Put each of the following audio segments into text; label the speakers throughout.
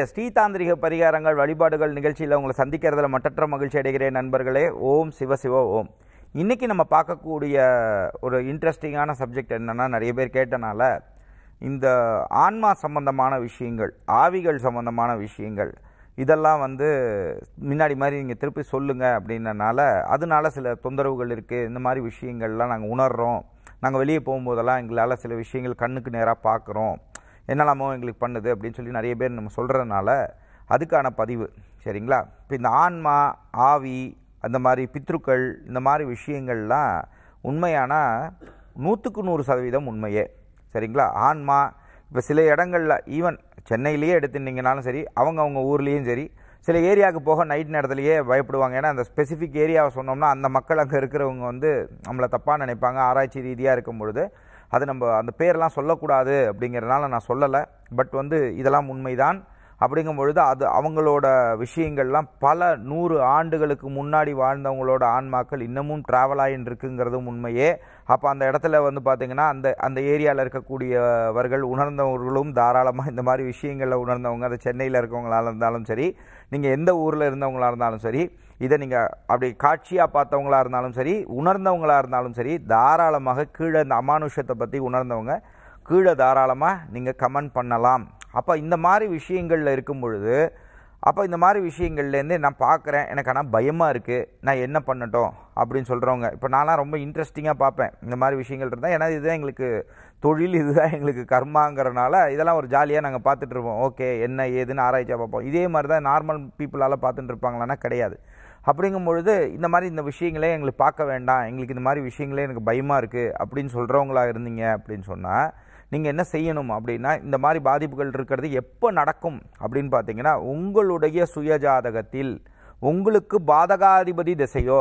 Speaker 1: இன்றைய ஸ்ரீதாந்திரிக பரிகாரங்கள் வழிபாடுகள் நிகழ்ச்சியில் உங்களை சந்திக்கிறதுல மட்டற்ற மகிழ்ச்சி அடைகிறேன் நண்பர்களே ஓம் சிவ சிவ ஓம் இன்னைக்கு நம்ம பார்க்கக்கூடிய ஒரு இன்ட்ரெஸ்டிங்கான சப்ஜெக்ட் என்னன்னா நிறைய பேர் கேட்டனால இந்த ஆன்மா சம்பந்தமான விஷயங்கள் ஆவிகள் சம்பந்தமான விஷயங்கள் இதெல்லாம் வந்து முன்னாடி மாதிரி நீங்கள் திருப்பி சொல்லுங்க அப்படின்னனால அதனால சில தொந்தரவுகள் இருக்குது இந்த மாதிரி விஷயங்கள்லாம் நாங்கள் உணர்றோம் நாங்கள் வெளியே போகும்போதெல்லாம் எங்களால் சில விஷயங்கள் கண்ணுக்கு நேராக பார்க்குறோம் என்னெல்லாமோ எங்களுக்கு பண்ணுது அப்படின்னு சொல்லி நிறைய பேர் நம்ம சொல்கிறதுனால அதுக்கான பதிவு சரிங்களா இப்போ இந்த ஆன்மா ஆவி அந்த மாதிரி பித்ருக்கள் இந்த மாதிரி விஷயங்கள்லாம் உண்மையான நூற்றுக்கு நூறு சதவீதம் உண்மையே சரிங்களா ஆன்மா இப்போ சில இடங்களில் ஈவன் சென்னையிலேயே எடுத்துட்டிங்கனாலும் சரி அவங்க அவங்க ஊர்லேயும் சரி சில ஏரியாவுக்கு போக நைட் நேரத்துலையே பயப்படுவாங்க ஏன்னா அந்த ஸ்பெசிஃபிக் ஏரியாவை சொன்னோம்னா அந்த மக்கள் அங்கே இருக்கிறவங்க வந்து நம்மளை தப்பாக நினைப்பாங்க ஆராய்ச்சி ரீதியாக இருக்கும் பொழுது அது நம்ம அந்த பேரெல்லாம் சொல்லக்கூடாது அப்படிங்கிறதுனால நான் சொல்லலை பட் வந்து இதெல்லாம் உண்மைதான் அப்படிங்கும் பொழுது அது அவங்களோட விஷயங்கள்லாம் பல நூறு ஆண்டுகளுக்கு முன்னாடி வாழ்ந்தவங்களோட ஆன்மாக்கள் இன்னமும் ட்ராவல் ஆகின்னு இருக்குங்கிறதும் உண்மையே அப்போ அந்த இடத்துல வந்து பார்த்திங்கன்னா அந்த அந்த ஏரியாவில் இருக்கக்கூடியவர்கள் உணர்ந்தவர்களும் தாராளமாக இந்த மாதிரி விஷயங்களில் உணர்ந்தவங்க அது சென்னையில் இருக்கவங்களாக இருந்தாலும் சரி நீங்கள் எந்த ஊரில் இருந்தவங்களாக இருந்தாலும் சரி இதை நீங்கள் அப்படி காட்சியாக பார்த்தவங்களா இருந்தாலும் சரி உணர்ந்தவங்களா இருந்தாலும் சரி தாராளமாக கீழே இந்த அமானுஷத்தை பற்றி உணர்ந்தவங்க கீழே தாராளமாக நீங்கள் கமெண்ட் பண்ணலாம் அப்போ இந்த மாதிரி விஷயங்களில் இருக்கும் பொழுது அப்போ இந்த மாதிரி விஷயங்கள்லேருந்து நான் பார்க்குறேன் எனக்கு ஆனால் பயமாக இருக்குது நான் என்ன பண்ணட்டும் அப்படின்னு சொல்கிறவங்க இப்போ நான்லாம் ரொம்ப இன்ட்ரெஸ்டிங்காக பார்ப்பேன் இந்த மாதிரி விஷயங்கள் இருந்தால் ஏன்னா இதுதான் எங்களுக்கு தொழில் இதுதான் எங்களுக்கு கர்மாங்கிறனால இதெல்லாம் ஒரு ஜாலியாக நாங்கள் பார்த்துட்டு இருப்போம் ஓகே என்ன ஏதுன்னு ஆராய்ச்சியாக பார்ப்போம் இதே மாதிரி தான் நார்மல் பீப்புளால் பார்த்துட்டு இருப்பாங்களான்னா கிடையாது அப்படிங்கும் பொழுது இந்த மாதிரி இந்த விஷயங்களே எங்களுக்கு பார்க்க வேண்டாம் எங்களுக்கு இந்த மாதிரி விஷயங்களே எனக்கு பயமாக இருக்குது அப்படின்னு சொல்கிறவங்களா இருந்தீங்க அப்படின்னு சொன்னால் நீங்கள் என்ன செய்யணும் அப்படின்னா இந்த மாதிரி பாதிப்புகள் இருக்கிறது எப்போ நடக்கும் அப்படின்னு பார்த்தீங்கன்னா உங்களுடைய சுயஜாதகத்தில் உங்களுக்கு பாதகாதிபதி திசையோ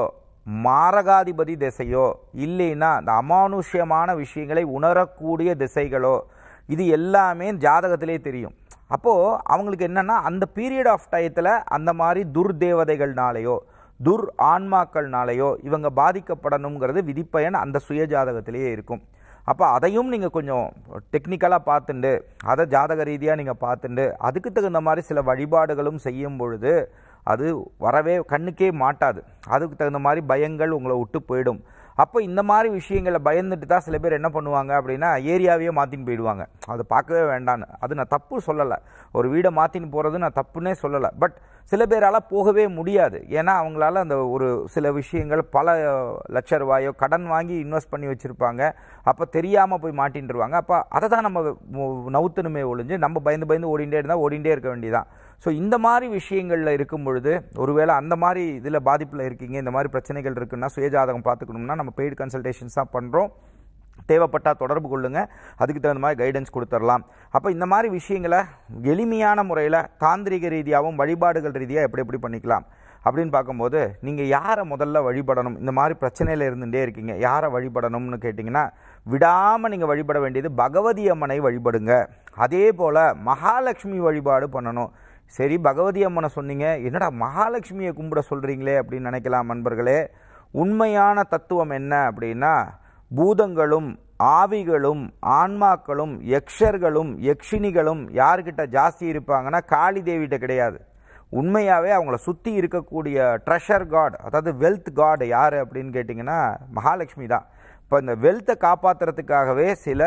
Speaker 1: மாரகாதிபதி திசையோ இல்லைன்னா இந்த அமானுஷ்யமான விஷயங்களை உணரக்கூடிய திசைகளோ இது எல்லாமே ஜாதகத்திலே தெரியும் அப்போது அவங்களுக்கு என்னென்னா அந்த பீரியட் ஆஃப் டயத்தில் அந்த மாதிரி துர்தேவதைகள்னாலேயோ துர் ஆன்மாக்கள்னாலேயோ இவங்க பாதிக்கப்படணுங்கிறது விதிப்பயன் அந்த சுயஜாதகத்திலேயே இருக்கும் அப்போ அதையும் நீங்கள் கொஞ்சம் டெக்னிக்கலாக பார்த்துண்டு அதை ஜாதக ரீதியாக நீங்கள் பார்த்துண்டு அதுக்கு தகுந்த மாதிரி சில வழிபாடுகளும் செய்யும் பொழுது அது வரவே கண்ணுக்கே மாட்டாது அதுக்கு தகுந்த மாதிரி பயங்கள் உங்களை விட்டு போயிடும் அப்போ இந்த மாதிரி விஷயங்களை பயந்துட்டு தான் சில பேர் என்ன பண்ணுவாங்க அப்படின்னா ஏரியாவையே மாற்றின்னு போயிடுவாங்க அதை பார்க்கவே வேண்டான்னு அது நான் தப்பு சொல்லலை ஒரு வீடை மாற்றின்னு போகிறது நான் தப்புன்னே சொல்லலை பட் சில பேரால் போகவே முடியாது ஏன்னா அவங்களால அந்த ஒரு சில விஷயங்கள் பல லட்ச ரூபாயோ கடன் வாங்கி இன்வெஸ்ட் பண்ணி வச்சுருப்பாங்க அப்போ தெரியாமல் போய் மாட்டின்ட்டுருவாங்க அப்போ அதை தான் நம்ம நவுத்தணுமே ஒழிஞ்சு நம்ம பயந்து பயந்து ஓடிண்டே இருந்தால் ஓடிண்டே இருக்க வேண்டியதான் ஸோ இந்த மாதிரி விஷயங்களில் இருக்கும் பொழுது ஒருவேளை அந்த மாதிரி இதில் பாதிப்பில் இருக்கீங்க இந்த மாதிரி பிரச்சனைகள் இருக்குன்னா சுயஜாதகம் பார்த்துக்கணும்னா நம்ம பெய்டு கன்சல்டேஷன்ஸ் தான் பண்ணுறோம் தேவைப்பட்டால் தொடர்பு கொள்ளுங்கள் அதுக்கு தகுந்த மாதிரி கைடன்ஸ் கொடுத்துடலாம் அப்போ இந்த மாதிரி விஷயங்களை எளிமையான முறையில் தாந்திரிக ரீதியாகவும் வழிபாடுகள் ரீதியாக எப்படி எப்படி பண்ணிக்கலாம் அப்படின்னு பார்க்கும்போது நீங்கள் யாரை முதல்ல வழிபடணும் இந்த மாதிரி பிரச்சனையில் இருந்துகிட்டே இருக்கீங்க யாரை வழிபடணும்னு கேட்டிங்கன்னா விடாமல் நீங்கள் வழிபட வேண்டியது பகவதி அம்மனை வழிபடுங்க அதே போல் மகாலட்சுமி வழிபாடு பண்ணணும் சரி பகவதி அம்மனை சொன்னீங்க என்னடா மகாலட்சுமியை கும்பிட சொல்கிறீங்களே அப்படின்னு நினைக்கலாம் நண்பர்களே உண்மையான தத்துவம் என்ன அப்படின்னா பூதங்களும் ஆவிகளும் ஆன்மாக்களும் யக்ஷர்களும் யக்ஷினிகளும் யார்கிட்ட ஜாஸ்தி இருப்பாங்கன்னா காளி தேவிகிட்ட கிடையாது உண்மையாகவே அவங்கள சுற்றி இருக்கக்கூடிய ட்ரெஷர் காட் அதாவது வெல்த் காட் யார் அப்படின்னு கேட்டிங்கன்னா மகாலட்சுமி தான் இப்போ இந்த வெல்த்தை காப்பாற்றுறதுக்காகவே சில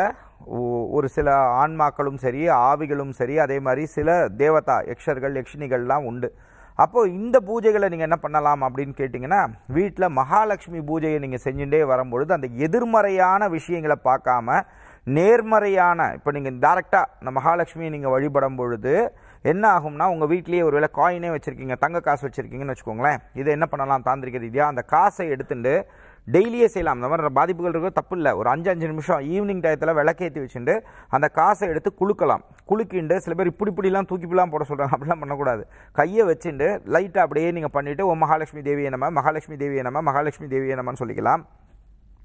Speaker 1: ஒரு சில ஆன்மாக்களும் சரி ஆவிகளும் சரி அதே மாதிரி சில தேவதா யக்ஷர்கள் யக்ஷினிகள்லாம் உண்டு அப்போது இந்த பூஜைகளை நீங்கள் என்ன பண்ணலாம் அப்படின்னு கேட்டிங்கன்னா வீட்டில் மகாலட்சுமி பூஜையை நீங்கள் செஞ்சுட்டே வரும்பொழுது அந்த எதிர்மறையான விஷயங்களை பார்க்காம நேர்மறையான இப்போ நீங்கள் டேரெக்டாக இந்த மகாலட்சுமியை நீங்கள் வழிபடும் பொழுது என்ன ஆகும்னா உங்கள் வீட்லேயே ஒரு வேளை காயினே வச்சுருக்கீங்க தங்க காசு வச்சுருக்கீங்கன்னு வச்சுக்கோங்களேன் இதை என்ன பண்ணலாம் தாந்திரிக ரீதியாக அந்த காசை எடுத்துட்டு டெய்லியே செய்யலாம் இந்த மாதிரி பாதிப்புகள் இருக்க தப்பு இல்லை ஒரு அஞ்சு அஞ்சு நிமிஷம் ஈவினிங் டயத்தில் விளக்கேற்றி வச்சுட்டு அந்த காசை எடுத்து குலுக்கலாம் குலுக்கிண்டு சில பேர் இப்படி இப்படிலாம் தூக்கிப்பிலாம் போட சொல்கிறாங்க அப்படிலாம் பண்ணக்கூடாது கையை வச்சுட்டு லைட்டாக அப்படியே நீங்கள் பண்ணிவிட்டு ஓ மகாலட்சுமி தேவியை நம்ம மகாலட்சுமி தேவியை நம்ம மகாலட்சுமி தேவியை நம்மன்னு சொல்லிக்கலாம்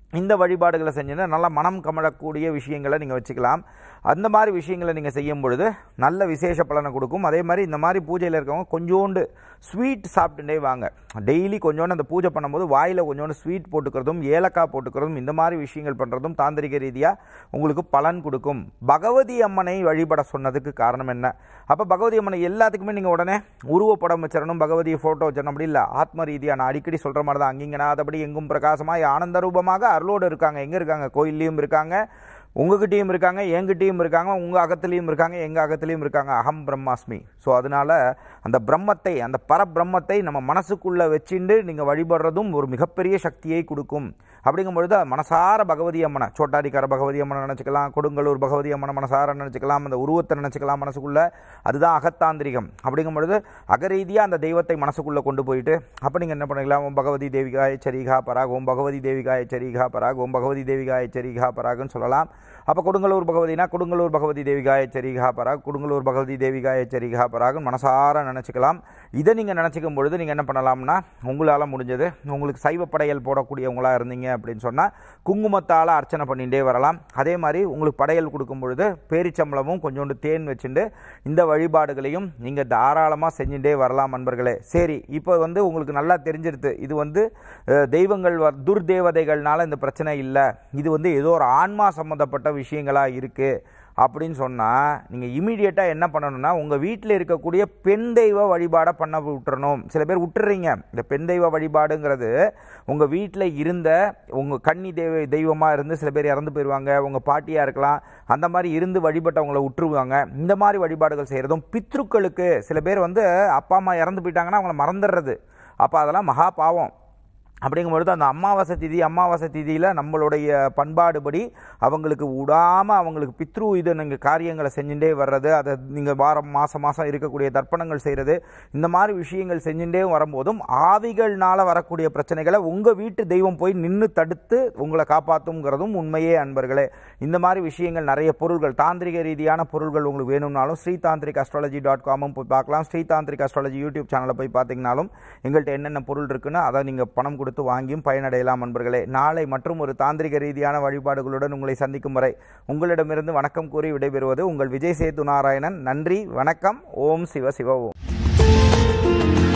Speaker 1: இந்த வழிபாடுகளை செஞ்சீங்கன்னா நல்லா மனம் கமழக்கூடிய விஷயங்களை நீங்கள் வச்சுக்கலாம் அந்த மாதிரி விஷயங்களை நீங்கள் செய்யும் பொழுது நல்ல விசேஷ பலனை கொடுக்கும் அதே மாதிரி இந்த மாதிரி பூஜையில் இருக்கவங்க கொஞ்சோண்டு ஸ்வீட் சாப்பிட்டுட்டே வாங்க டெய்லி கொஞ்சோண்டு அந்த பூஜை பண்ணும்போது வாயில் கொஞ்சோண்டு ஸ்வீட் போட்டுக்கிறதும் ஏலக்காய் போட்டுக்கிறதும் இந்த மாதிரி விஷயங்கள் பண்ணுறதும் தாந்திரிக ரீதியாக உங்களுக்கு பலன் கொடுக்கும் பகவதி அம்மனை வழிபட சொன்னதுக்கு காரணம் என்ன அப்போ பகவதி அம்மனை எல்லாத்துக்குமே நீங்கள் உடனே உருவப்படம் வச்சிடணும் பகவதி ஃபோட்டோ வச்சிடணும் அப்படி இல்லை ஆத்ம ரீதியாக நான் அடிக்கடி சொல்கிற மாதிரி தான் அங்கிங்கனாதபடி எங்கும் பிரகாசமாக ஆனந்த ரூபமாக அருளோடு இருக்காங்க எங்கே இருக்காங்க கோயில்லையும் இருக்காங்க உங்ககிட்டயும் இருக்காங்க என்கிட்டயும் இருக்காங்க உங்கள் அகத்துலேயும் இருக்காங்க எங்கள் அகத்துலேயும் இருக்காங்க அகம் பிரம்மாஸ்மி ஸோ அதனால் அந்த பிரம்மத்தை அந்த பரபிரம்மத்தை நம்ம மனசுக்குள்ளே வச்சுண்டு நீங்கள் வழிபடுறதும் ஒரு மிகப்பெரிய சக்தியை கொடுக்கும் அப்படிங்கும் பொழுது மனசார பகவதி அம்மனை சோட்டாரிக்கார பகவதி அம்மனை நினச்சிக்கலாம் கொடுங்கலூர் பகவதி அம்மனை மனசார நினச்சிக்கலாம் அந்த உருவத்தை நினச்சிக்கலாம் மனசுக்குள்ளே அதுதான் அகத்தாந்திரிகம் அப்படிங்கும் பொழுது அகரீதியாக அந்த தெய்வத்தை மனசுக்குள்ளே கொண்டு போயிட்டு அப்போ நீங்கள் என்ன பண்ணிக்கலாம் ஓம் பகவதி தேவிகாய சரிகா பராக் ஓம் பகவதி தேவிகாய சரிகா பராக் ஓம் பகவதி தேவிகாய சரிகா பராக்னு சொல்லலாம் அப்போ கொடுங்கலூர் பகவதினா கொடுங்கலூர் பகவதி தேவிகாய சரிகா பராக் கொடுங்கலூர் பகவதி தேவிகாய சரிகா பராக் மனசார நினச்சிக்கலாம் இதை நீங்கள் நினச்சிக்கும் பொழுது நீங்கள் என்ன பண்ணலாம்னா உங்களால் முடிஞ்சது உங்களுக்கு சைவ படையல் போடக்கூடியவங்களா இருந்தீங்க அப்படின்னு சொன்னால் குங்குமத்தால் அர்ச்சனை பண்ணிகிட்டே வரலாம் அதே மாதிரி உங்களுக்கு படையல் கொடுக்கும் பொழுது பேரிச்சம்பளமும் கொஞ்சோண்டு தேன் வச்சுட்டு இந்த வழிபாடுகளையும் நீங்கள் தாராளமாக செஞ்சுட்டே வரலாம் நண்பர்களே சரி இப்போ வந்து உங்களுக்கு நல்லா தெரிஞ்சிருது இது வந்து அஹ், தெய்வங்கள் வ- துர்தேவதைகள்னால இந்த பிரச்சனை இல்லை இது வந்து ஏதோ ஒரு ஆன்மா சம்மந்தப்பட்ட விஷயங்களாக இருக்குது அப்படின்னு சொன்னால் நீங்கள் இமீடியட்டாக என்ன பண்ணணும்னா உங்கள் வீட்டில் இருக்கக்கூடிய பெண் தெய்வ வழிபாடை பண்ண விட்டுறணும் சில பேர் விட்டுறீங்க இந்த பெண் தெய்வ வழிபாடுங்கிறது உங்கள் வீட்டில் இருந்த உங்கள் கன்னி தெய்வ தெய்வமாக இருந்து சில பேர் இறந்து போயிடுவாங்க உங்கள் பாட்டியாக இருக்கலாம் அந்த மாதிரி இருந்து வழிபட்டவங்களை விட்டுருவாங்க இந்த மாதிரி வழிபாடுகள் செய்கிறதும் பித்ருக்களுக்கு சில பேர் வந்து அப்பா அம்மா இறந்து போயிட்டாங்கன்னா அவங்கள மறந்துடுறது அப்போ அதெல்லாம் மகா பாவம் அப்படிங்கும்பொழுது அந்த அமாவாசை திதி அமாவாசை திதியில் நம்மளுடைய பண்பாடுபடி அவங்களுக்கு விடாமல் அவங்களுக்கு பித்ரு இது நீங்கள் காரியங்களை செஞ்சுட்டே வர்றது அதை நீங்கள் வாரம் மாதம் மாதம் இருக்கக்கூடிய தர்ப்பணங்கள் செய்கிறது இந்த மாதிரி விஷயங்கள் செஞ்சுட்டே வரும்போதும் ஆவிகள்னால வரக்கூடிய பிரச்சனைகளை உங்கள் வீட்டு தெய்வம் போய் நின்று தடுத்து உங்களை காப்பாற்றுங்கிறதும் உண்மையே அன்பர்களே இந்த மாதிரி விஷயங்கள் நிறைய பொருள்கள் தாந்திரிக ரீதியான பொருள்கள் உங்களுக்கு வேணும்னாலும் ஸ்ரீ தாந்திரிக் அஸ்ட்ராலஜி டாட் காமும் போய் பார்க்கலாம் ஸ்ரீ தாந்திரிக் அஸ்ட்ராலஜி யூடியூப் சேனலை போய் பார்த்தீங்கனாலும் எங்கள்கிட்ட என்னென்ன பொருள் இருக்குன்னு அதை நீங்கள் பணம் கொடுத்து வாங்கியும் பயனடையலாம் நண்பர்களே நாளை மற்றும் ஒரு தாந்திரிக ரீதியான வழிபாடுகளுடன் உங்களை சந்திக்கும் வரை உங்களிடமிருந்து வணக்கம் கூறி விடைபெறுவது உங்கள் விஜய் சேது நாராயணன் நன்றி வணக்கம் ஓம் சிவ சிவ ஓம்